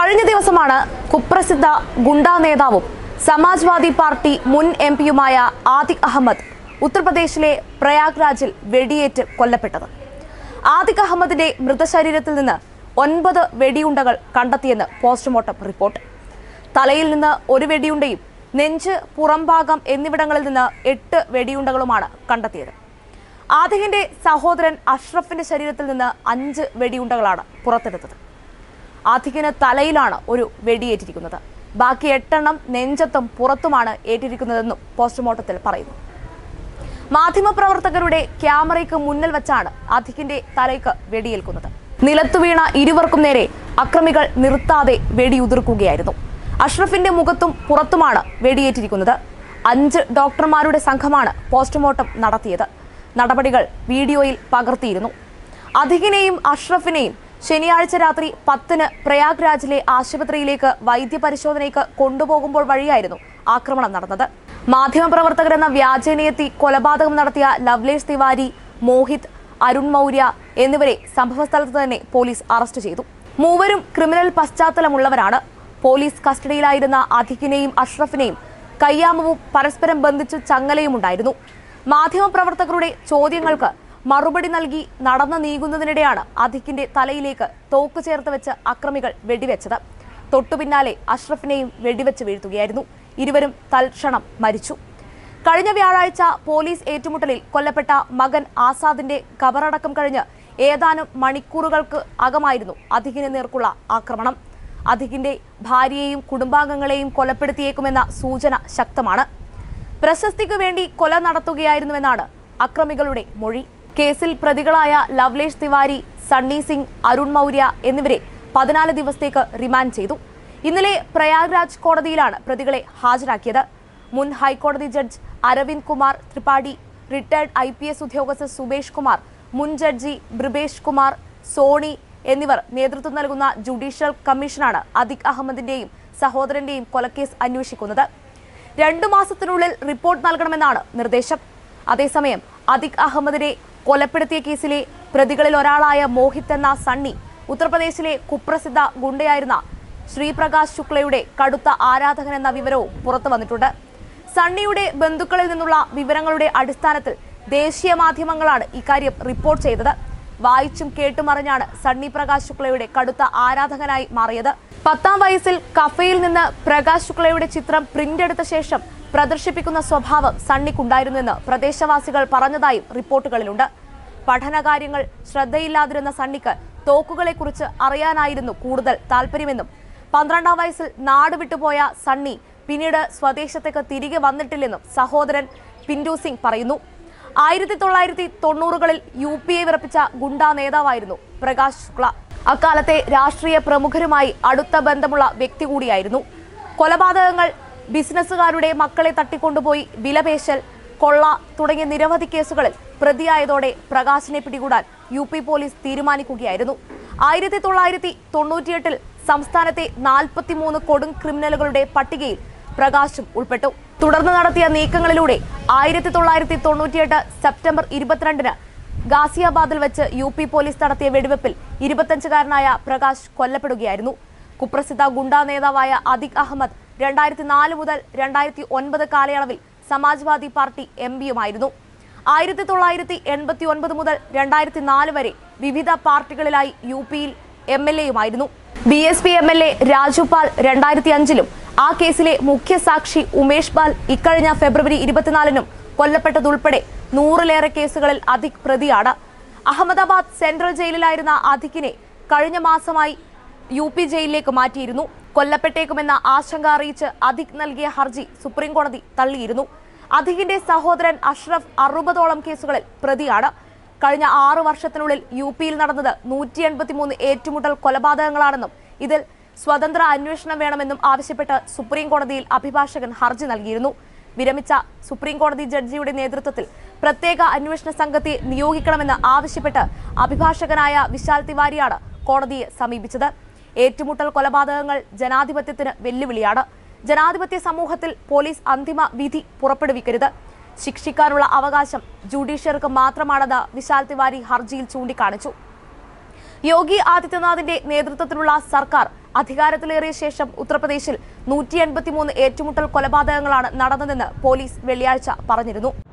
കഴിഞ്ഞ ദിവസമാണ് കുപ്രസിദ്ധ ഗുണ്ടാ നേതാവും സമാജ്വാദി പാർട്ടി മുൻ എം പിയുമായ ആദിഖ് അഹമ്മദ് ഉത്തർപ്രദേശിലെ പ്രയാഗ്രാജിൽ വെടിയേറ്റ് കൊല്ലപ്പെട്ടത് ആദിഖ് അഹമ്മദിന്റെ മൃതശരീരത്തിൽ നിന്ന് ഒൻപത് വെടിയുണ്ടകൾ കണ്ടെത്തിയെന്ന് പോസ്റ്റ്മോർട്ടം റിപ്പോർട്ട് തലയിൽ നിന്ന് ഒരു വെടിയുണ്ടയും നെഞ്ച് പുറംഭാഗം എന്നിവിടങ്ങളിൽ നിന്ന് എട്ട് വെടിയുണ്ടകളുമാണ് കണ്ടെത്തിയത് ആദിഖിന്റെ സഹോദരൻ അഷ്റഫിന്റെ ശരീരത്തിൽ നിന്ന് അഞ്ച് വെടിയുണ്ടകളാണ് പുറത്തെടുത്തത് ആദിഖിന് തലയിലാണ് ഒരു വെടിയേറ്റിരിക്കുന്നത് ബാക്കി എട്ടെണ്ണം നെഞ്ചത്തും പുറത്തുമാണ് ഏറ്റിരിക്കുന്നതെന്നും പോസ്റ്റ്മോർട്ടത്തിൽ പറയുന്നു മാധ്യമപ്രവർത്തകരുടെ ക്യാമറയ്ക്ക് മുന്നിൽ വെച്ചാണ് ആദിഖിന്റെ തലയ്ക്ക് വെടിയേൽക്കുന്നത് നിലത്തു വീണ ഇരുവർക്കും നേരെ അക്രമികൾ നിർത്താതെ വെടിയുതിർക്കുകയായിരുന്നു അഷ്റഫിന്റെ മുഖത്തും പുറത്തുമാണ് വെടിയേറ്റിരിക്കുന്നത് അഞ്ച് ഡോക്ടർമാരുടെ സംഘമാണ് പോസ്റ്റ്മോർട്ടം നടത്തിയത് നടപടികൾ വീഡിയോയിൽ പകർത്തിയിരുന്നു അധികിനെയും അഷ്റഫിനെയും ശനിയാഴ്ച രാത്രി പത്തിന് പ്രയാഗ്രാജിലെ ആശുപത്രിയിലേക്ക് വൈദ്യപരിശോധനയ്ക്ക് കൊണ്ടുപോകുമ്പോൾ വഴിയായിരുന്നു ആക്രമണം നടന്നത് മാധ്യമപ്രവർത്തകർ എന്ന വ്യാജേനയെത്തി കൊലപാതകം നടത്തിയ ലവ്ലേഷ് തിവാരി മോഹിത് അരുൺ മൗര്യ എന്നിവരെ സംഭവസ്ഥലത്ത് തന്നെ പോലീസ് അറസ്റ്റ് ചെയ്തു മൂവരും ക്രിമിനൽ പശ്ചാത്തലമുള്ളവരാണ് പോലീസ് കസ്റ്റഡിയിലായിരുന്ന അധികിനെയും അഷ്റഫിനെയും കയ്യാമവും പരസ്പരം ബന്ധിച്ചു ചങ്ങലയും ഉണ്ടായിരുന്നു മാധ്യമപ്രവർത്തകരുടെ ചോദ്യങ്ങൾക്ക് മറുപടി നൽകി നടന്നു നീങ്ങുന്നതിനിടെയാണ് അധിക്കിന്റെ തലയിലേക്ക് തോക്ക് ചേർത്ത് വെച്ച് അക്രമികൾ വെടിവെച്ചത് തൊട്ടുപിന്നാലെ അഷ്റഫിനെയും വെടിവെച്ച് വീഴ്ത്തുകയായിരുന്നു ഇരുവരും തൽക്ഷണം മരിച്ചു കഴിഞ്ഞ വ്യാഴാഴ്ച പോലീസ് ഏറ്റുമുട്ടലിൽ കൊല്ലപ്പെട്ട മകൻ ആസാദിന്റെ കബറടക്കം കഴിഞ്ഞ് ഏതാനും മണിക്കൂറുകൾക്ക് അകമായിരുന്നു അധികിന് നേർക്കുള്ള ആക്രമണം അധികിന്റെ ഭാര്യയെയും കുടുംബാംഗങ്ങളെയും കൊലപ്പെടുത്തിയേക്കുമെന്ന സൂചന ശക്തമാണ് പ്രശസ്തിക്ക് വേണ്ടി കൊല നടത്തുകയായിരുന്നുവെന്നാണ് അക്രമികളുടെ മൊഴി കേസിൽ പ്രതികളായ ലവ്ലേഷ് തിവാരി സണ്ണി സിംഗ് അരുൺ മൗര്യ എന്നിവരെ പതിനാല് ദിവസത്തേക്ക് റിമാൻഡ് ചെയ്തു ഇന്നലെ പ്രയാഗ്രാജ് കോടതിയിലാണ് പ്രതികളെ ഹാജരാക്കിയത് മുൻ ഹൈക്കോടതി judge Arvind Kumar Tripathi retired I P S ഉദ്യോഗസ്ഥ സുബേഷ് കുമാർ മുൻ ജഡ്ജി ബ്രിബേഷ് കുമാർ സോണി എന്നിവർ നേതൃത്വം നൽകുന്ന ജുഡീഷ്യൽ കമ്മീഷനാണ് അദിഖ് അഹമ്മദിന്റെയും സഹോദരന്റെയും കൊലക്കേസ് അന്വേഷിക്കുന്നത് രണ്ടു മാസത്തിനുള്ളിൽ റിപ്പോർട്ട് നൽകണമെന്നാണ് നിർദ്ദേശം അതേസമയം അദിഖ് അഹമ്മദിനെ കൊലപ്പെടുത്തിയ കേസിലെ പ്രതികളിൽ ഒരാളായ മോഹിത് എന്ന സണ്ണി ഉത്തർപ്രദേശിലെ കുപ്രസിദ്ധ ഗുണ്ടയായിരുന്ന ശ്രീപ്രകാശ് ശുക്ലയുടെ കടുത്ത ആരാധകൻ എന്ന വിവരവും പുറത്തു വന്നിട്ടുണ്ട് സണ്ണിയുടെ ബന്ധുക്കളിൽ നിന്നുള്ള വിവരങ്ങളുടെ അടിസ്ഥാനത്തിൽ ദേശീയ മാധ്യമങ്ങളാണ് ഇക്കാര്യം റിപ്പോർട്ട് ചെയ്തത് വായിച്ചും കേട്ടുമറിഞ്ഞാണ് സണ്ണി പ്രകാശ് ശുക്ലയുടെ കടുത്ത ആരാധകനായി മാറിയത് പത്താം വയസ്സിൽ കഫയിൽ നിന്ന് പ്രകാശ് ശുക്ലയുടെ ചിത്രം പ്രിന്റ് എടുത്ത ശേഷം പ്രദർശിപ്പിക്കുന്ന സ്വഭാവം സണ്ണിക്കുണ്ടായിരുന്നുവെന്ന് പ്രദേശവാസികൾ പറഞ്ഞതായും റിപ്പോർട്ടുകളിലുണ്ട് പഠനകാര്യങ്ങൾ ശ്രദ്ധയില്ലാതിരുന്ന സണ്ണിക്ക് തോക്കുകളെക്കുറിച്ച് അറിയാനായിരുന്നു കൂടുതൽ താല്പര്യമെന്നും പന്ത്രണ്ടാം വയസ്സിൽ നാട് വിട്ടുപോയ സണ്ണി പിന്നീട് സ്വദേശത്തേക്ക് തിരികെ വന്നിട്ടില്ലെന്നും സഹോദരൻ പിന്റു സിംഗ് പറയുന്നു ആയിരത്തി തൊള്ളായിരത്തി തൊണ്ണൂറുകളിൽ യു പി എ വിറപ്പിച്ച ഗുണ്ടാ നേതാവായിരുന്നു പ്രകാശ് ശുക്ല അക്കാലത്തെ രാഷ്ട്രീയ പ്രമുഖരുമായി അടുത്ത ബന്ധമുള്ള വ്യക്തി കൂടിയായിരുന്നു കൊലപാതകങ്ങൾ ബിസിനസ്സുകാരുടെ മക്കളെ തട്ടിക്കൊണ്ടുപോയി വിലപേശൽ കൊള്ള തുടങ്ങിയ നിരവധി കേസുകളിൽ പ്രതിയായതോടെ പ്രകാശിനെ പിടികൂടാൻ യു പി പോലീസ് തീരുമാനിക്കുകയായിരുന്നു ആയിരത്തി തൊള്ളായിരത്തി തൊണ്ണൂറ്റിയെട്ടിൽ സംസ്ഥാനത്തെ നാൽപ്പത്തിമൂന്ന് കൊടും ക്രിമിനലുകളുടെ പട്ടികയിൽ പ്രകാശും ഉൾപ്പെട്ടു തുടർന്ന് നടത്തിയ നീക്കങ്ങളിലൂടെ ആയിരത്തി തൊള്ളായിരത്തി തൊണ്ണൂറ്റിയെട്ട് സെപ്റ്റംബർ ഇരുപത്തിരണ്ടിന് ഗാസിയാബാദിൽ വെച്ച് യു പി പോലീസ് നടത്തിയ വെടിവെപ്പിൽ ഇരുപത്തഞ്ചുകാരനായ പ്രകാശ് കൊല്ലപ്പെടുകയായിരുന്നു കുപ്രസിദ്ധ ഗുണ്ടാ നേതാവായ അദിഖ് അഹമ്മദ് രണ്ടായിരത്തി നാല് മുതൽ രണ്ടായിരത്തി ഒൻപത് കാലയളവിൽ സമാജ്വാദി പാർട്ടി എം പിയുമായിരുന്നു ആയിരത്തി തൊള്ളായിരത്തി എൺപത്തി ഒൻപത് മുതൽ രണ്ടായിരത്തി നാല് വരെ വിവിധ പാർട്ടികളിലായി യു പിയിൽ എം എൽ എയുമായിരുന്നു B S P M L A Raju Pal രണ്ടായിരത്തി അഞ്ചിലും ആ കേസിലെ മുഖ്യ സാക്ഷി ഉമേഷ് പാൽ ഇക്കഴിഞ്ഞ ഫെബ്രുവരി ഇരുപത്തിനാലിനും കൊല്ലപ്പെട്ടതുൾപ്പെടെ നൂറിലേറെ കേസുകളിൽ അധിക് പ്രതിയാണ് അഹമ്മദാബാദ് സെൻട്രൽ ജയിലിലായിരുന്ന അധിക്കിനെ കഴിഞ്ഞ മാസമായി യു പി ജയിലിലേക്ക് മാറ്റിയിരുന്നു കൊല്ലപ്പെട്ടേക്കുമെന്ന ആശങ്ക അറിയിച്ച് അധിക് നൽകിയ ഹർജി സുപ്രീം കോടതി തള്ളിയിരുന്നു അധികിന്റെ സഹോദരൻ അഷ്റഫ് അറുപതോളം കേസുകളിൽ പ്രതിയാണ് കഴിഞ്ഞ ആറു വർഷത്തിനുള്ളിൽ യു പിയിൽ നടന്നത് നൂറ്റി എൺപത്തിമൂന്ന് ഏറ്റുമുട്ടൽ കൊലപാതകങ്ങളാണെന്നും ഇതിൽ സ്വതന്ത്ര അന്വേഷണം വേണമെന്നും ആവശ്യപ്പെട്ട് സുപ്രീം കോടതിയിൽ അഭിഭാഷകൻ ഹർജി നൽകിയിരുന്നു വിരമിച്ച സുപ്രീം കോടതി ജഡ്ജിയുടെ നേതൃത്വത്തിൽ പ്രത്യേക അന്വേഷണ സംഘത്തെ നിയോഗിക്കണമെന്ന് ആവശ്യപ്പെട്ട് അഭിഭാഷകനായ വിശാൽ തിവാരിയാണ് കോടതിയെ സമീപിച്ചത് ഏറ്റുമുട്ടൽ കൊലപാതകങ്ങൾ ജനാധിപത്യത്തിന് വെല്ലുവിളിയാണ് ജനാധിപത്യ സമൂഹത്തിൽ പോലീസ് അന്തിമ വിധി പുറപ്പെടുവിക്കരുത് ശിക്ഷിക്കാനുള്ള അവകാശം ജുഡീഷ്യർക്ക് മാത്രമാണെന്ന് വിശാൽ തിവാരി ഹർജിയിൽ ചൂണ്ടിക്കാണിച്ചു യോഗി ആദിത്യനാഥിന്റെ നേതൃത്വത്തിലുള്ള സർക്കാർ അധികാരത്തിലേറിയ ശേഷം ഉത്തർപ്രദേശിൽ നൂറ്റി എൺപത്തിമൂന്ന് ഏറ്റുമുട്ടൽ കൊലപാതകങ്ങളാണ് നടന്നതെന്ന് പോലീസ് വെള്ളിയാഴ്ച പറഞ്ഞിരുന്നു